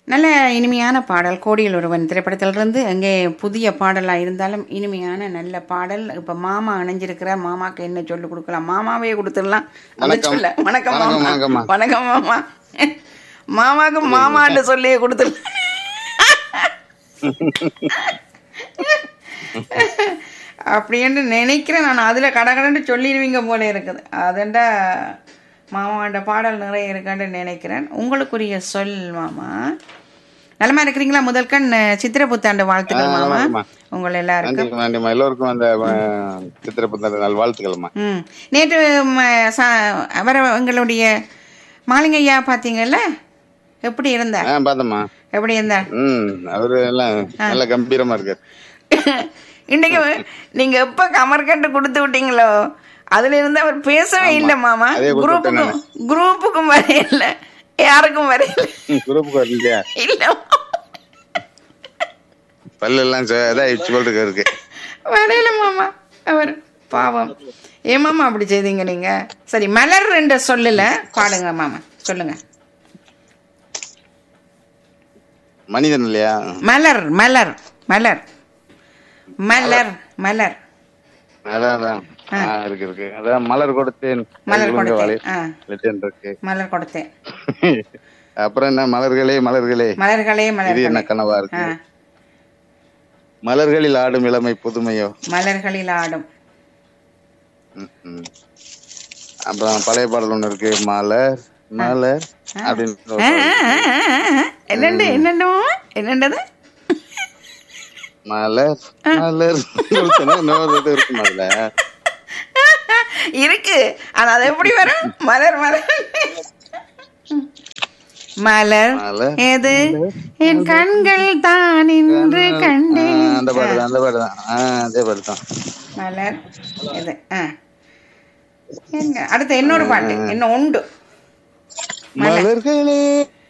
நல்ல இனிமையான பாடல் கோடியில் ஒருவன் திரைப்படத்திலிருந்து அங்கே புதிய பாடலாக இருந்தாலும் இனிமையான நல்ல பாடல் இப்போ மாமா இணைஞ்சிருக்கிறார் மாமாக்கு என்ன சொல்லி கொடுக்கலாம் மாமாவே கொடுத்துடலாம் அதை வணக்கம். சொல்ல வணக்கம் வணக்கம், மாமா வணக்கம்மா. வணக்கம் மாமா மாமாக்கு மாமான்னு சொல்லி கொடுத்துடலாம் அப்படின்னு நினைக்கிறேன் நான் அதில் கடகடன்னு சொல்லிடுவீங்க போல இருக்குது அதண்டா மாமாண்ட பாடல் நிறைய இருக்கான்னு நினைக்கிறேன் உங்களுக்குரிய சொல் மாமா நலமா இருக்கிறீங்களா முதல் கண் சித்திர புத்தாண்டு வாழ்த்துக்கள் ஆ, மாமா நலமாம்மா. உங்கள் எல்லாருக்கும் நன்றிம்மா நன்றிம்மா எல்லோருக்கும் அந்த அஹ், சித்திரை புத்தாண்டு நாள் வாழ்த்துக்கள்மா ம் நேற்று ம, ச- அவரை எங்களுடைய மாலிங்கையா பார்த்தீங்கல்ல எப்படி இருந்தார் ஆ பார்த்தம்மா எப்படி இருந்தார் ம் அவரு எல்லாம் நல்ல கம்பீரமா இருக்காரு இன்னைக்கு நீங்க எப்ப கமர்கட்டு கொடுத்து விட்டீங்களோ அதுல இருந்து அவர் பேசவே இல்லை மாமா அதே கொடுத்து விட்டேன் குரூப்புக்கும் குரூப்புக்கும் வரையில யாருக்கும் வரையில குரூப்புக்கு வரல இல்லையா இல்ல பல்லு எல்லாம் ச- இதான் இடிச்சு போட்டு இருக்கு வரையில மாமா அவர் பாவம் ஏன் மாமா அப்படி செய்தீங்க நீங்க சரி மலர் என்ற சொல்லல பாடுங்க மாமா சொல்லுங்க மனிதன் இல்லையா மலர் மலர் மலர் மலர் மலர் அதான் அதான் ஆ, இருக்கு இருக்கு அதான் மலர் கொடுத்தேன் மலர் குலுங்க கொடுத்தேன். வாளில் ஆ. லட்சம் இருக்கு மலர் கொடுத்தேன் அப்புறம் என்ன மலர்களே மலர்களே மலர்களே இது மலர்களே என்ன கனவா ஆ, இருக்கு மலர்களில் ஆடும் இளமை புதுமையோ மலர்களில் ஆடும் ம், ம். அப்புறம் பழைய பாடல் ஒண்ணு இருக்கு மலர் மலர் அப்படின்னு ஒரு ஆ, பாடல். ஆ, ஆ, ஆ, ஆ. என்னண்டு என்னண்டு மாமா என்னண்டது மலர் மலர் இன்னொரு இது இருக்கும் அதுல இருக்கு ஆனா அது எப்படி வரும் மலர் மலர் மலர் மலர் எது என் கண்கள் தான் இன்று ஆ, கண்டேன் அந்த பாட்டு தான், அந்த பாட்டு தான் ஆ, அதே பாட்டு தான் மலர் இது ஆ என்ன அடுத்து இன்னொரு பாட்டு இன்னும் உண்டு மலர்களே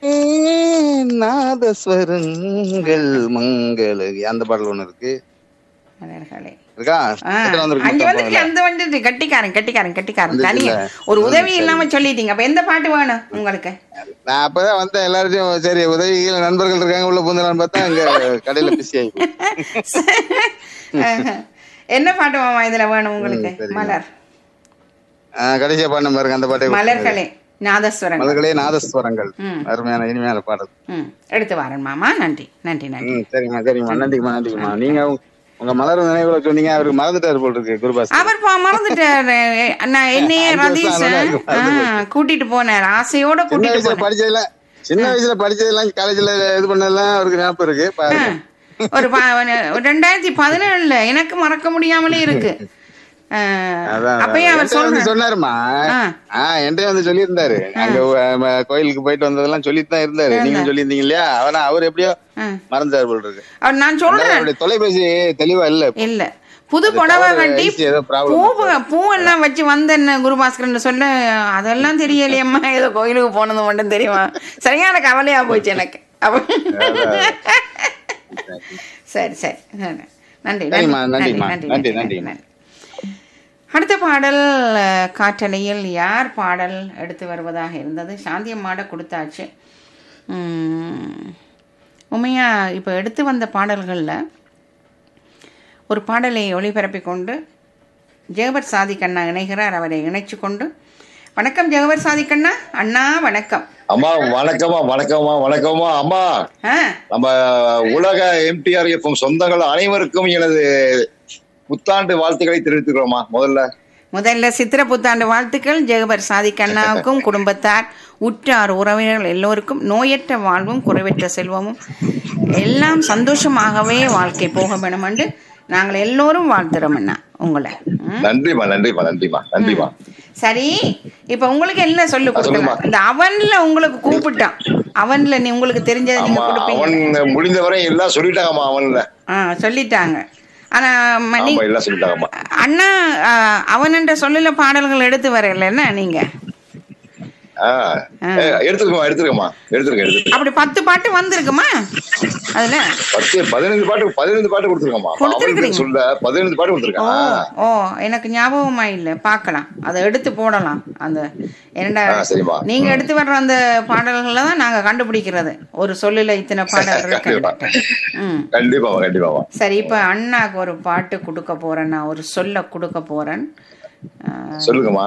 நாதஸ்வரங்கள் மங்கள அந்த பாடல் ஒண்ணு இருக்கு மலர்களே இருக்கா ஆ, எத்தனை வந்திருக்கு அங்க மொத்தம் வந்துட்டு அந்த வந்துட்டு கட்டிக்காரன் கட்டிக்காரன் கட்டிக்காரன் வந்துட்டு தனியா இல்ல. ஒரு உதவி இல்லாம சொல்லிட்டீங்க அப்ப எந்த பாட்டு வேணும் உங்களுக்கு நான் அப்பதான் வந்தேன் எல்லார்ட்டையும் சரி உதவிகள் நண்பர்கள் இருக்காங்க உள்ள பூந்தலான்னு பார்த்தா அங்க கடையில பிஸி ஆகி என்ன பாட்டு மாமா இதுல வேணும் உங்களுக்கு ம், சரிங்க. மலர் கடைசியா பாடின பாருங்க அந்த பாட்டை மலர்களே நாதஸ்வரங்கள் மலர்களே நாதஸ்வரங்கள் ம். அருமையான இனிமையான பாடல் ம் எடுத்து வரேன் மாமா நன்றி நன்றி நன்றி ம் சரிம்மா சரிம்மா நன்றிம்மா நன்றிம்மா நீங்க உங்க- உங்க மலர் நினைவுல சொன்னீங்க அவருக்கு மறந்துட்டாரு போல் இருக்கு குருபாஸ் அவர் பா மறந்துட்டாரு நான் என்னையே அஞ்சு வருஷம் ரதீஷ் ஆனதா இருக்கு, ஆ, கூட்டிட்டு போனார் ஆசையோட சின்ன கூட்டிட்டு வயசுல போனார் படிச்சதெல்லாம் சின்ன வயசுல படிச்சதெல்லாம் காலேஜ்ல இது பண்ணதெல்லாம் அவருக்கு ஞாபகம் இருக்கு பாருங்க ஒரு ப- ரெண்டாயிரத்தி பதினேழுல எனக்கு மறக்க முடியாமலே இருக்கு ஆ, அதான் அப்பயே அவர் என்கிட்ட வந்து சொல்றாரு சொன்னாருமா ஆ. ஆஹ் என்கிட்ட வந்து சொல்லியிருந்தாரு அங்க அஹ், கோயிலுக்கு போயிட்டு வந்ததெல்லாம் சொல்லிட்டு தான் இருந்தாரு நீங்க சொல்லியிருந்தீங்க இல்லையா ஆனா அவர் எப்படியோ ஆ. மறந்தாரு போல் இருக்கு அவர் நான் சொல்றேன் அவருடைய தொலைபேசி தெளிவா இல்ல இல்ல புது புடவை கட்டி ஈஸி ஏதோ பூ ப்ராப்ளம் பூவெல்லாம் வச்சு வந்தேன்னு குருபாஸ்கரன் சொல்ல அதெல்லாம் தெரியலையம்மா ஏதோ கோயிலுக்கு போனது மட்டும் தெரியுமா சரியான கவலையா போச்சு எனக்கு அப்ப சரி சரி சரி. நன்றி நன்றி சரிம்மா, நன்றி நன்றிம்மா. நன்றி நன்றி, நன்றி நன்றி. நன்றி அடுத்த பாடல் அஹ், காற்றலையில் யார் பாடல் எடுத்து வருவதாக இருந்தது சாந்தி அம்மாட கொடுத்தாச்சு உம், உண்மையா இப்போ எடுத்து வந்த பாடல்களில் ஒரு பாடலை ஒளிபரப்பிக் கொண்டு ஜெகபர் சாதிக்கண்ணா இணைகிறார் அவரை இணைச்சு கொண்டு வணக்கம் ஜெகபர் சாதிக்கண்ணா அண்ணா வணக்கம் அம்மா வணக்கம்மா வணக்கம்மா வணக்கம்மா அம்மா ஆ நம்ம உலக எம்டிஆர் எஃப்எம் சொந்தங்கள் அனைவருக்கும் எனது புத்தாண்டு வாழ்த்துக்களை தெரிவித்துக்கிறோம்மா முதல்ல முதல்ல சித்திர புத்தாண்டு வாழ்த்துக்கள் ஜெகபர் சாதிக்கண்ணாவுக்கும் குடும்பத்தார் உற்றார் உறவினர்கள் எல்லோருக்கும் நோயற்ற வாழ்வும் குறைவற்ற செல்வமும் எல்லாம் சந்தோஷமாகவே வாழ்க்கை போக வேணும் என்று நாங்கள் எல்லோரும் வாழ்த்துறோம் அண்ணா உங்களை ம்? நன்றிம்மா நன்றிம்மா நன்றிம்மா நன்றிம்மா சரி இப்ப உங்களுக்கு என்ன சொல்லு கொடுக்கலாம் சொல்லுமா. இந்த அவன்ல உங்களுக்கு கூப்பிட்டான் அவன்ல நீ உங்களுக்கு தெரிஞ்சதை நீங்க ஆமா கொடுப்பீங்க அவன் முடிந்தவரை எல்லாம் சொல்லிட்டாங்கம்மா அவன்ல ஆ சொல்லிட்டாங்க ஆனா ம- நீ ஆமா எல்லாம் சொல்லிட்டாங்கம்மா அண்ணா ஆ, அவன் என்ற சொல்லல பாடல்கள் எடுத்து வரல என்ன நீங்க ஆ. ஏ, எடுத்துருக்கோமா எடுத்துருக்கோமா எடுத்துருக்கேன் எடுத்துருக்கேன் அப்படி பத்து பாட்டு வந்திருக்குமா அதுல பத்து பதினைந்து பாட்டு பதினைந்து பாட்டு கொடுத்துருக்கோமா கொடுத்திருக்கீங்க. அவளுக்கு சொல்ல பதினைந்து பாட்டு ஓ கொடுத்துருக்கேன் ஓ எனக்கு ஞாபகமா இல்ல பார்க்கலாம் அதை எடுத்து போடலாம் அந்த என்னடா ஆ, சரிம்மா. நீங்க எடுத்து வர்ற அந்த பாடல்களை தான் நாங்க கண்டுபிடிக்கிறது ஒரு சொல்லுல இத்தனை பாடல் கண்டிப்பா. இருக்கு ம் கண்டிப்பாமா கண்டிப்பாமா சரி இப்ப அண்ணாக்கு ஒரு பாட்டு கொடுக்க போறேன் நான் ஒரு சொல்ல கொடுக்க போறேன் ஆ, சொல்லுங்கம்மா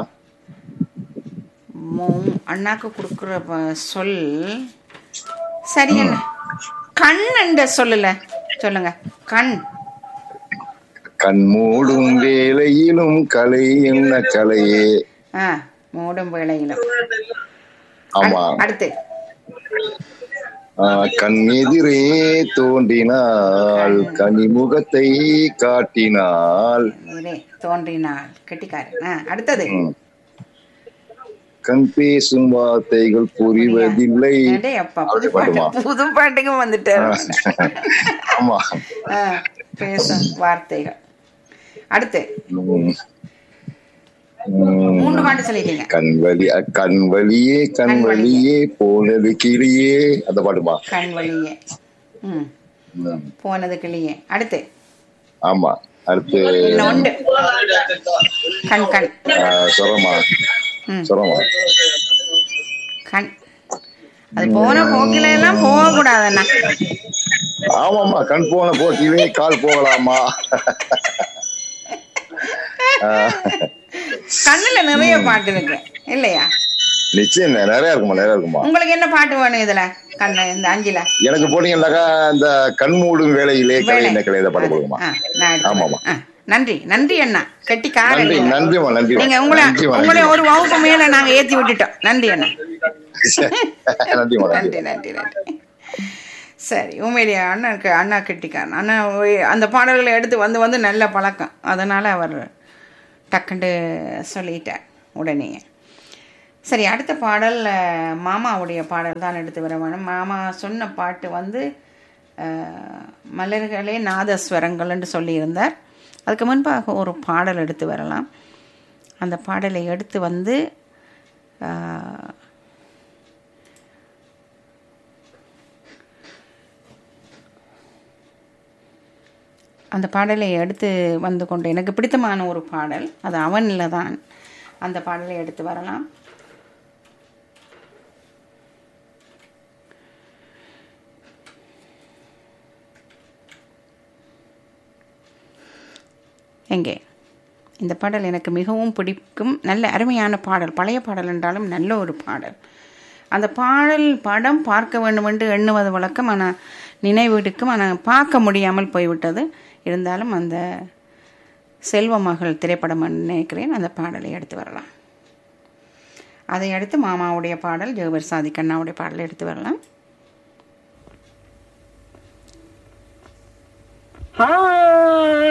மோ- அண்ணாக்கு கொடுக்குற ப- சொல் சரி என்ன கண் என்ற சொல்லல சொல்லுங்க கண் கண் மூடும் வேளையிலும் கலை என்ன கலையே ஆ மூடும் வேளையிலும் ஆமா அடுத்து ஆ, கண் எதிரே தோன்றினாள் கனிமுகத்தை காட்டினாள் இதிலே தோன்றினாள் கெட்டிக்காரன் ஆ அடுத்தது ம். கண் பேசும் வார்த்தைகள் புரிவதில்லை அடே அப்பா புது அப்படி பாடுமா? பாட்டு புது பாட்டுக்கும் வந்துட்டாரு ஆமா ஆ, பேசும் வார்த்தைகள் அடுத்து ம். ம். மூணு பாட்டு சொல்லிட்டீங்க கண் வலி அ, கண் வலியே கண் கண் வலியே போனது கிளியே அந்த பாட்டுமா கண் வழியே ம் ம். போனது கிளியே அடுத்து ஆமா அடுத்து இன்னும் உண்டு கண் கண் ஆ, சொல்றமா ம் சொல்றமா கண் அது போன போக்கில எல்லாம் போக கூடாதுண்ணா ஆமாமா கண் போன போக்கிலே கால் போகலாமா ஆ, கண்ணுல நிறைய பாட்டு இருக்கு இல்லையா நிச்சயம் நிறைய இருக்குமா நிறைய இருக்குமா உங்களுக்கு என்ன பாட்டு வேணும் இதுல கண்ணு இந்த அஞ்சுல எனக்கு போனீங்கன்னாக்கா இந்த கண் மூடும் வேலையிலே கலை வேலை. என்ன கலை இந்த பாட்டு கொடுக்குமா ஆ, நான் எடுத்து ஆமாமா. வரேன். ஆ, நன்றி நன்றி அண்ணா கெட்டிக்காரன் நன்றி நீங்க. நன்றிமா நன்றி நீங்க உங்களை நன்றிமா உங்களை ஒரு வகுப்பு மேல நாங்க ஏத்தி விட்டுட்டோம் நன்றி அண்ணா நன்றிமா நன்றி நன்றி நன்றி நன்றி சரி உண்மையிலேயே அண்ணனுக்கு அண்ணா கெட்டிக்காரன் அண்ணா ஒய்- அந்த பாடல்களை எடுத்து வந்து வந்து நல்ல பழக்கம் அதனால அவர் டக்குண்டு சொல்லிட்டார் உடனே சரி அடுத்த பாடல் அஹ், மாமாவுடைய பாடல் தான் எடுத்து வர வேணும் மாமா சொன்ன பாட்டு வந்து அஹ், மலர்களே நாதஸ்வரங்கள்னு சொல்லியிருந்தார் அதுக்கு முன்பாக ஒரு பாடல் எடுத்து வரலாம் அந்த பாடலை எடுத்து வந்து அஹ், அந்த பாடலை எடுத்து வந்து கொண்டு எனக்கு பிடித்தமான ஒரு பாடல் அது அவனில் தான் அந்த பாடலை எடுத்து வரலாம் எங்கே இந்த பாடல் எனக்கு மிகவும் பிடிக்கும் நல்ல அருமையான பாடல் பழைய பாடல் என்றாலும் நல்ல ஒரு பாடல் அந்த பாடல் படம் பார்க்க வேண்டும் என்று எண்ணுவது வழக்கம் ஆனால் நினைவீடுக்கும் ஆனால் பார்க்க முடியாமல் போய்விட்டது இருந்தாலும் அந்த செல்வ மகள் திரைப்படம் நினைக்கிறேன் அந்த பாடலை எடுத்து வரலாம் அதை அடுத்து மாமாவுடைய பாடல் ஜெகபர் சாதி கண்ணாவுடைய பாடலை எடுத்து வரலாம் ஆ